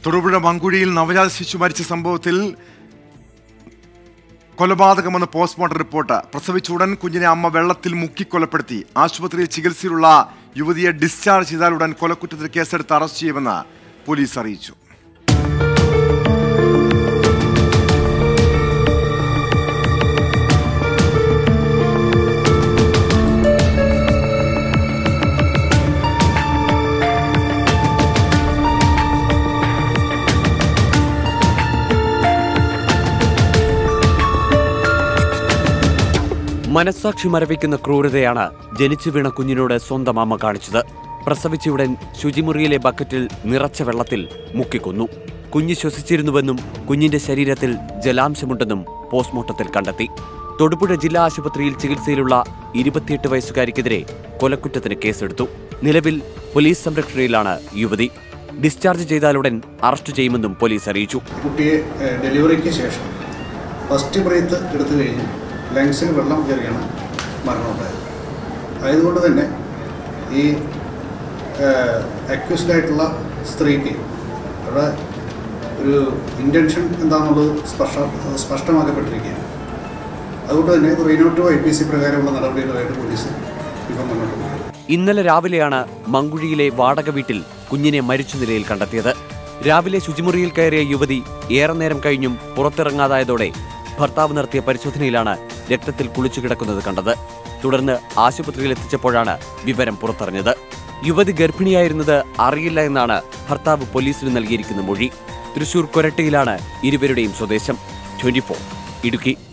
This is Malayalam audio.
തൊടുപുഴ മങ്കുഴിയിൽ നവജാത ശിശു മരിച്ച സംഭവത്തിൽ കൊലപാതകമെന്ന് പോസ്റ്റ്മോർട്ടം റിപ്പോർട്ട് പ്രസവിച്ച ഉടൻ കുഞ്ഞിനെ അമ്മ വെള്ളത്തിൽ മുക്കി കൊലപ്പെടുത്തി ആശുപത്രിയിൽ ചികിത്സയിലുള്ള യുവതിയെ ഡിസ്ചാർജ് ചെയ്താൽ ഉടൻ കൊലക്കുറ്റത്തിന് കേസെടുത്ത് അറസ്റ്റ് ചെയ്യുമെന്ന് പോലീസ് അറിയിച്ചു മനസാക്ഷി മരവിക്കുന്ന ക്രൂരതയാണ് ജനിച്ചു വീണ കുഞ്ഞിനോട് സ്വന്തം അമ്മ കാണിച്ചത് പ്രസവിച്ചയുടൻ ശുചിമുറിയിലെ ബക്കറ്റിൽ നിറച്ച വെള്ളത്തിൽ മുക്കിക്കൊന്നു കുഞ്ഞ് ശ്വസിച്ചിരുന്നുവെന്നും കുഞ്ഞിന്റെ ശരീരത്തിൽ ജലാംശമുണ്ടെന്നും പോസ്റ്റ്മോർട്ടത്തിൽ കണ്ടെത്തി തൊടുപുഴ ജില്ലാ ആശുപത്രിയിൽ ചികിത്സയിലുള്ള ഇരുപത്തിയെട്ട് വയസ്സുകാരിക്കെതിരെ കൊലക്കുറ്റത്തിന് കേസെടുത്തു നിലവിൽ പോലീസ് സംരക്ഷണയിലാണ് യുവതി ഡിസ്ചാർജ് ചെയ്താലുടൻ അറസ്റ്റ് ചെയ്യുമെന്നും പോലീസ് അറിയിച്ചു കുട്ടിയെ ഏഹ്, ഡെലിവറിക്ക് ശേഷം ഫസ്റ്റ് ബ്രീത്ത് എടുത്തു കഴിഞ്ഞ് ലങ്സിൽ വെള്ളം കയറിയാണ് മരണമുണ്ടായത് ആയതുകൊണ്ട് തന്നെ ഈ അക്യൂസ്ഡ് ആയിട്ടുള്ള സ്ത്രീക്ക് അവിടെ ഒരു ഇൻറ്റൻഷൻ എന്താണെന്നുള്ളത് സ്പഷ്ട സ്പഷ്ടമാക്കപ്പെട്ടിരിക്കുകയാണ് അതുകൊണ്ട് തന്നെ റീനോട്ടോ ഐ പി സി പ്രകാരമുള്ള നടപടികളുമായിട്ട് പോലീസ് ഇപ്പം മുന്നോട്ട് പോകുകയാണ് ഇന്നലെ രാവിലെയാണ് മങ്കുഴിയിലെ വാടക വീട്ടിൽ കുഞ്ഞിനെ മരിച്ച നിലയിൽ കണ്ടെത്തിയത് രാവിലെ ശുചിമുറിയിൽ കയറിയ യുവതി ഏറെ നേരം കഴിഞ്ഞും പുറത്തിറങ്ങാതായതോടെ ഭർത്താവ് നടത്തിയ പരിശോധനയിലാണ് രക്തത്തിൽ കുളിച്ചു കിടക്കുന്നത് കണ്ടത് തുടർന്ന് ആശുപത്രിയിൽ എത്തിച്ചപ്പോഴാണ് വിവരം പുറത്തറിഞ്ഞത് യുവതി ഗർഭിണിയായിരുന്നത് അറിയില്ല എന്നാണ് ഭർത്താവ് പോലീസിന് നൽകിയിരിക്കുന്ന മൊഴി തൃശൂർ കൊരട്ടിയിലാണ് ഇരുവരുടെയും സ്വദേശം ട്വന്റി ഇടുക്കി